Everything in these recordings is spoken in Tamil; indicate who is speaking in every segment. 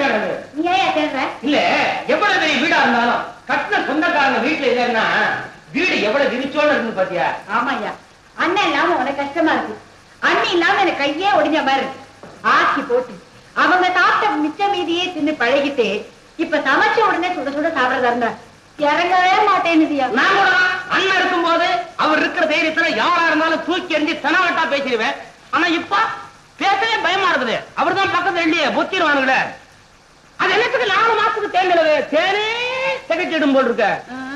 Speaker 1: தேடுறது
Speaker 2: நீ ஏன் தேடுற
Speaker 1: இல்ல எவ்வளவு பெரிய வீடா இருந்தாலும் கட்டின சொந்தக்காரங்க வீட்டுல இல்லைன்னா வீடு எவ்வளவு விரிச்சோன்னு இருக்கு பாத்தியா
Speaker 2: ஆமாய்யா அண்ணன் இல்லாம உனக்கு கஷ்டமா இருக்கு அண்ணன் இல்லாம எனக்கு கையே ஒடிஞ்ச மாதிரி இருக்கு ஆக்கி போட்டு அவங்க சாப்பிட்ட மிச்ச மீதியே தின்னு பழகிட்டு இப்ப சமைச்ச உடனே சுட சுட சாப்பிடறதா இருந்தா இறங்கவே மாட்டேன்னுதியா
Speaker 1: நான் கூட அண்ணன் இருக்கும்போது அவர் இருக்கிற தைரியத்துல யாரா இருந்தாலும் தூக்கி எறிஞ்சு தெனவட்டா பேசிடுவேன் ஆனா இப்ப பேசவே பயமா இருக்குது அவர்தான் பக்கத்துல இல்லையே பொத்திடுவானுங்களே அது என்னத்துக்கு நாலு மாசத்துக்கு தேர்ந்தது தேனே திகச்சிடும் போல் இருக்க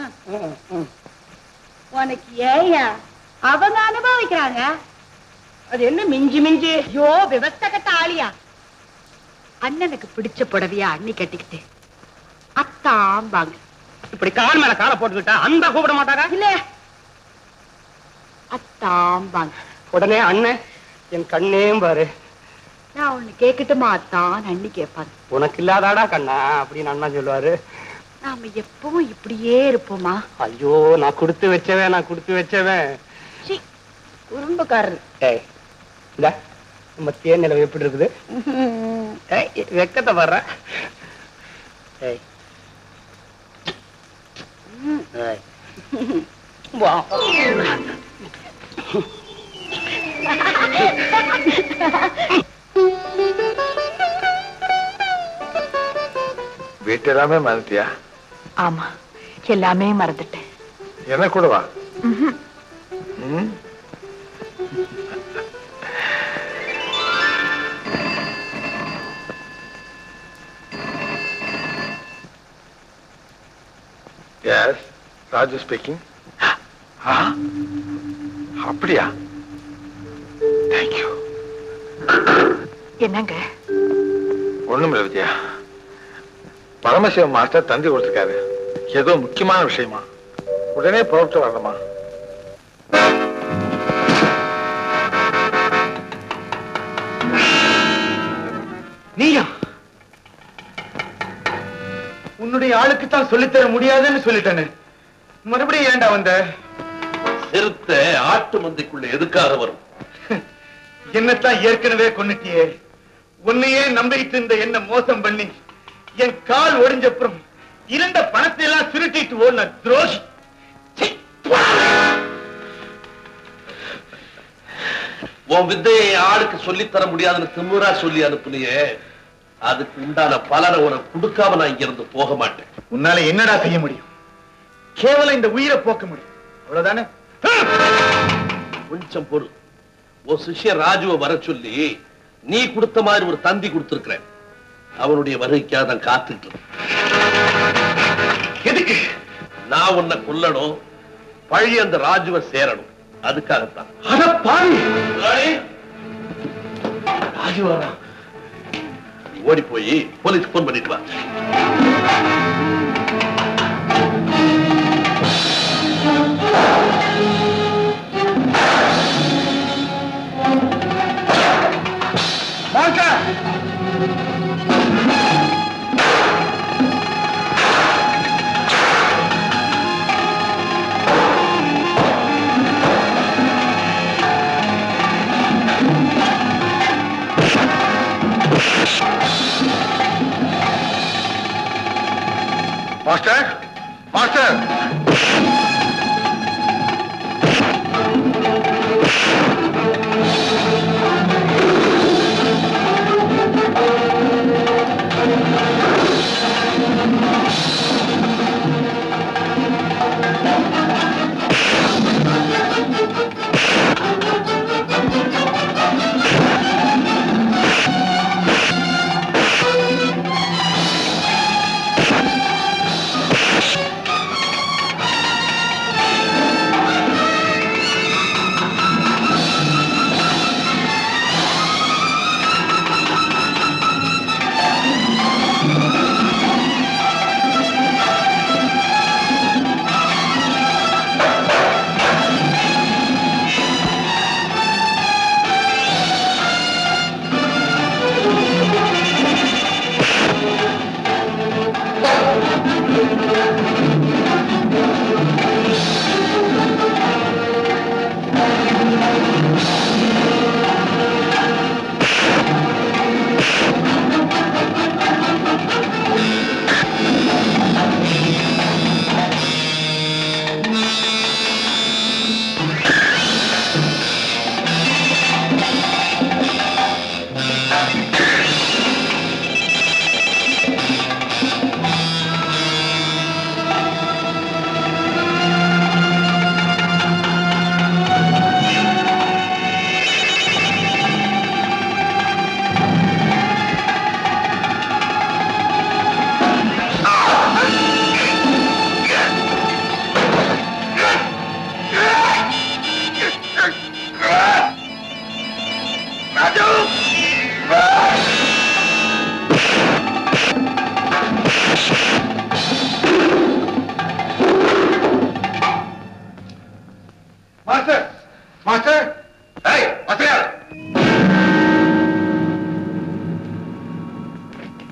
Speaker 2: உனக்கு ஏயா அவங்க அனுபவிக்கிறாங்க
Speaker 1: அது என்ன மிஞ்சி மிஞ்சி
Speaker 2: ஐயோ விவஸ்த கட்ட ஆளியா அண்ணனுக்கு பிடிச்ச புடவையா அண்ணி கட்டிக்கிட்டு அத்தாம்பாங்க
Speaker 1: இப்படி கால் மேல காலை போட்டுக்கிட்டா அந்த கூப்பிட மாட்டாரா
Speaker 2: இல்ல அத்தாம்பாங்க
Speaker 1: உடனே அண்ணன் என் கண்ணேம் பாரு
Speaker 2: நான் ஒண்ணு கேக்கட்டுமா அத்தான் அண்ணி கேட்பாங்க
Speaker 1: உனக்கு இல்லாதாடா கண்ணா அப்படின்னு அண்ணா சொல்லுவாரு
Speaker 2: நாம எப்பவும் இப்படியே இருப்போமா
Speaker 1: ஐயோ நான் கொடுத்து வச்சவன் நான் கொடுத்து வச்சவன்
Speaker 2: சீ, குறும்புக்காரர்
Speaker 1: ஏய் இந்த நம்ம தேன் நிலவு எப்படி இருக்குது ஏய் வெக்கத்தை வர்ற ஏய் ஏய். வா.
Speaker 3: வீட்டெல்லாமே மறந்துட்டியா
Speaker 2: ஆமா எல்லாமே மறந்துட்டேன்
Speaker 3: என்ன கூடவா ம்? Yes, ராஜு ஸ்பீக்கிங் அப்படியா தேங்க்யூ
Speaker 2: என்னங்க
Speaker 3: ஒண்ணும் இல்லை விஜயா பரமசிவம் மாஸ்டர் தந்தி கொடுத்துருக்காரு ஏதோ முக்கியமான விஷயமா உடனே புறப்பட்டு வரணுமா
Speaker 4: நீயா உன்னுடைய ஆளுக்கு தான் சொல்லித்தர முடியாதுன்னு சொல்லிட்டேனே மறுபடியும் ஏன்டா வந்த
Speaker 5: சிறுத்தை ஆட்டு மந்தைக்குள்ள எதுக்காக வரும்
Speaker 4: என்னத்தான் ஏற்கனவே கொன்னுட்டியே உன்னையே நம்பிட்டு இருந்த என்ன மோசம் பண்ணி என் கால் ஒடிஞ்சப்புறம் இருந்த பணத்தை எல்லாம் சுருட்டிட்டு ஓடின துரோகி சீ, போடா.
Speaker 5: உன் வித்தையை என் ஆளுக்கு சொல்லித் தர முடியாதுன்னு திமுறா சொல்லி அனுப்புனியே அதுக்கு உண்டான பலனை உனக்கு கொடுக்காம நான் இங்க இருந்து போக மாட்டேன்
Speaker 4: உன்னால என்னடா செய்ய முடியும் கேவலம் இந்த உயிரை போக்க முடியும் அவ்வளவுதானே
Speaker 5: கொஞ்சம் பொறு உன் சிஷ்யன் ராஜுவை வர சொல்லி நீ கொடுத்த மாதிரி ஒரு தந்தி கொடுத்திருக்கிற அவனுடைய வருகைக்காக தான் காத்துட்டு இருக்கேன். எதுக்கு நான் உன்னை கொல்லணும் பழைய அந்த ராஜுவை சேரணும் அதுக்காகத்தான்
Speaker 4: அட பாவி
Speaker 5: ராஜுவாரா ஓடி போய் போலீஸ் போன் பண்ணிட்டு வா
Speaker 3: மாஸ்டர் மாஸ்டர்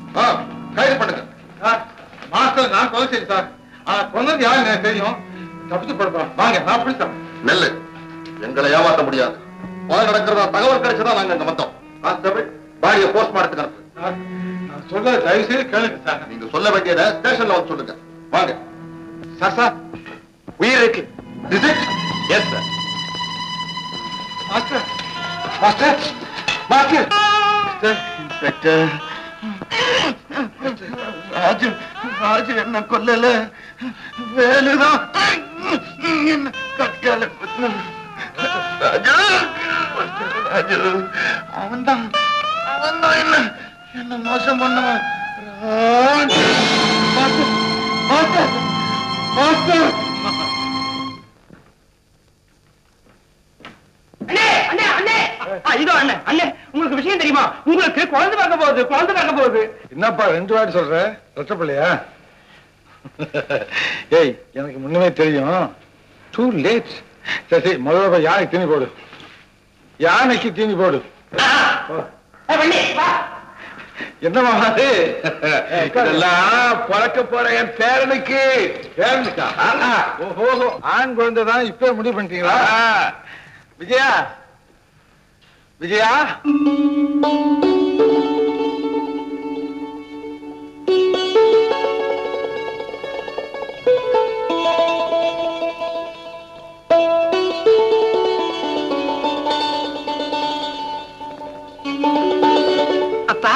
Speaker 3: ஆ, கைது பண்ணுங்க சார் மாஸ்டர் நான் கொலை செய்யும் சார் ஆனா கொன்னது யாரு எனக்கு தெரியும் தப்பிச்சு படுப்போம் வாங்க நான் பிடிச்சேன்
Speaker 6: நெல்லு எங்களை ஏமாத்த முடியாது கொலை நடக்கிறதா தகவல் கிடைச்சதா நாங்க அங்க வந்தோம் கான்ஸ்டபிள் பாடியை போஸ்ட்மார்ட்டத்துக்கு அனுப்பு
Speaker 3: சார் நான் சொல்றத தயவு செய்து கேளுங்க சார்
Speaker 6: நீங்க சொல்ல வேண்டியதை ஸ்டேஷன்ல வந்து சொல்லுங்க வாங்க
Speaker 3: சார் சார் உயிர் இருக்கு
Speaker 6: yes sir
Speaker 3: master master master
Speaker 4: inspector Raju Raju என்ன கொல்லல வேலுதான் என்ன கற்கால குத்தினான். ராஜு ராஜு அவன்தான் அவன்தான் என்ன என்ன மோசம் பண்ணவன் ராஜு மாஸ்டர் மாஸ்டர் மாஸ்டர்
Speaker 1: அண்ணே அண்ணே அண்ணே ஆ, இதோ அண்ணே அண்ணே உங்களுக்கு விஷயம் தெரியுமா உங்களுக்கு குழந்தை பார்க்க போகுது குழந்தை பார்க்க போகுது
Speaker 3: என்னப்பா ரெண்டு வாட்டி சொல்ற ரத்தப்பிள்ளையா ஏய் எனக்கு முன்னமே தெரியும் டூ லேட் சரி சரி முதல்ல போய் யானைக்கு தீனி போடு யானைக்கு தீனி போடு
Speaker 1: ஏ, வண்டி, வா.
Speaker 3: என்னமா அது
Speaker 6: இதெல்லாம் பிறக்க போற என் பேரனுக்கு
Speaker 3: பேரனுக்கா ஓஹோ ஆண் குழந்தை தான் இப்பவே முடிவு பண்ணிட்டீங்களா விஜயா விஜயா
Speaker 2: அப்பா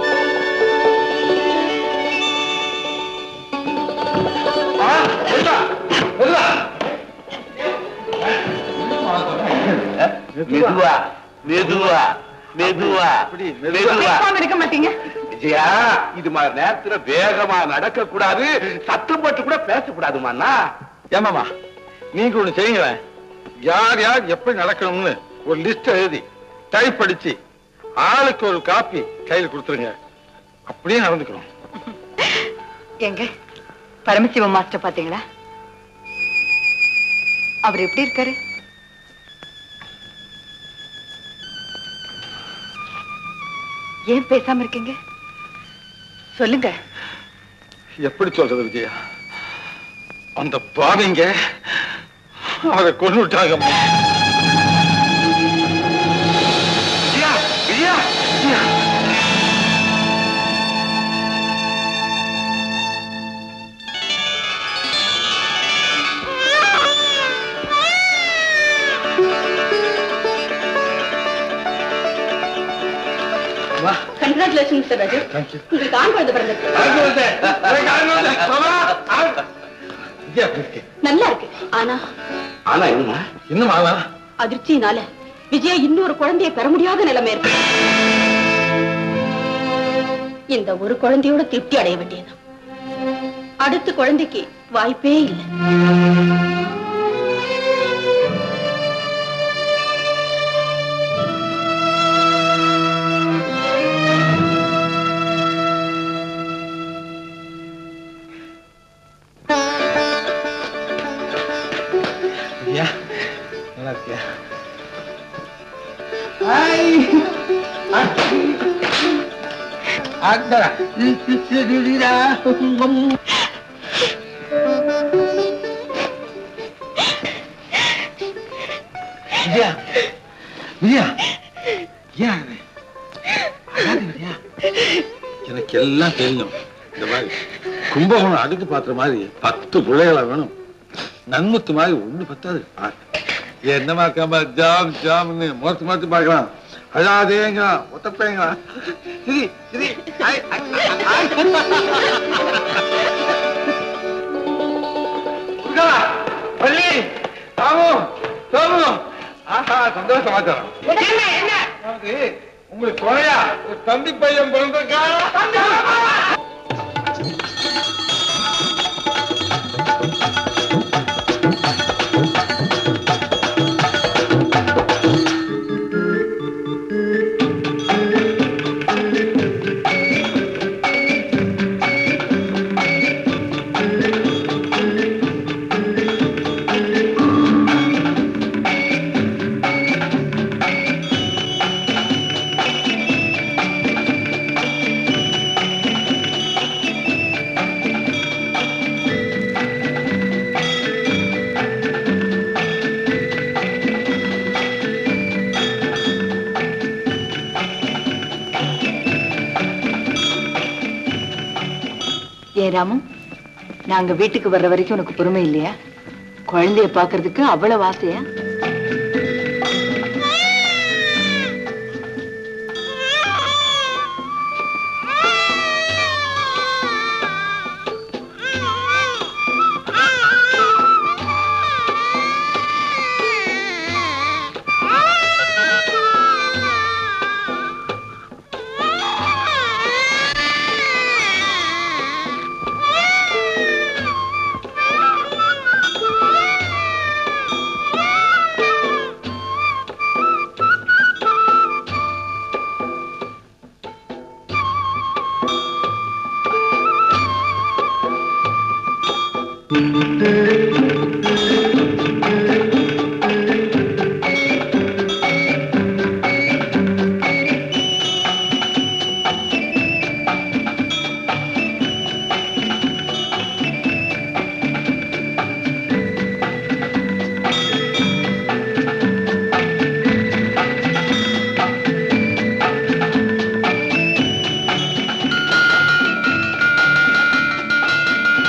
Speaker 5: மெதுவா மெதுவா மெதுவா
Speaker 3: அப்படி, மெதுவா.
Speaker 2: பேசாம இருக்க மாட்டீங்க
Speaker 5: விஜயா இது மாதிரி நேரத்துல வேகமா நடக்க கூடாது சத்தம் போட்டு கூட பேசக்கூடாதுமாண்ணா
Speaker 3: ஏமாமா நீங்க ஒண்ணு செய்யுங்களேன் யார் யார் எப்படி நடக்கணும்னு ஒரு லிஸ்ட் எழுதி டைப் அடிச்சு ஆளுக்கு ஒரு காப்பி கையில் கொடுத்துருங்க அப்படியே நடந்துக்கணும்
Speaker 2: எங்க பரமசிவம் மாஸ்டர் பாத்தீங்களா அவர் எப்படி இருக்காரு ஏன் பேசாம இருக்கீங்க சொல்லுங்க
Speaker 3: எப்படி சொல்றது விஜயா அந்த பாவிங்க அதை கொண்டு விட்டாங்க
Speaker 5: Vijaya Vijaya Vijaya.
Speaker 2: Congratulation mister Raju
Speaker 3: thank you
Speaker 2: உங்களுக்கு ஆண் குழந்தை பிறந்திருக்கு
Speaker 3: விஜயா எப்படி இருக்கு?
Speaker 2: நல்லா இருக்கு ஆனா
Speaker 5: ஆனா என்ன
Speaker 3: இன்னும் ஆனா
Speaker 2: அதிர்ச்சியினால விஜயா இன்னொரு குழந்தையை பெற முடியாத நிலைமை இருக்கு இந்த ஒரு குழந்தையோட திருப்தி அடைய வேண்டியது அடுத்த குழந்தைக்கு வாய்ப்பே இல்லை
Speaker 3: விஜயா நல்லா இருக்கியா விஜயா விஜயா ஏன் அழற? அழாத விஜயா. எனக்கு எல்லாம் தெரியும் இந்த மாதிரி கும்பகோணம் அடுக்கு பாத்திர மாதிரி பத்து பிள்ளைகளா வேணும் நன்முத்து மாதிரி ஒண்ணு பத்தாது பாரு. என்னமா இருக்காம ஜாம் ஜாம்னு மோத்து மோத்து பார்க்கலாம் அழாதேங்க ஒத்தப்பேங்க சரி சரி ஐ, ஐ, ஐ, ஐ. துர்கா, வள்ளி, ராமு, சோமு. ஆஹா சந்தோஷ சமாச்சாரம்
Speaker 1: என்ன என்ன
Speaker 3: அதாவது, உங்களுக்கு குறையா ஒரு தம்பி பையன் பிறந்திருக்கா
Speaker 2: ஏன் ராமு நாங்க வீட்டுக்கு வர்ற வரைக்கும் உனக்கு பொறுமை இல்லையா குழந்தைய பாக்குறதுக்கு அவ்வளவு ஆசையா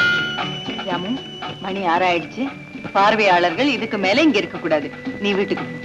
Speaker 2: ராமு மணி ஆறாயிடுச்சு பார்வையாளர்கள் இதுக்கு மேல இங்க இருக்க கூடாது நீ வீட்டுக்கு போ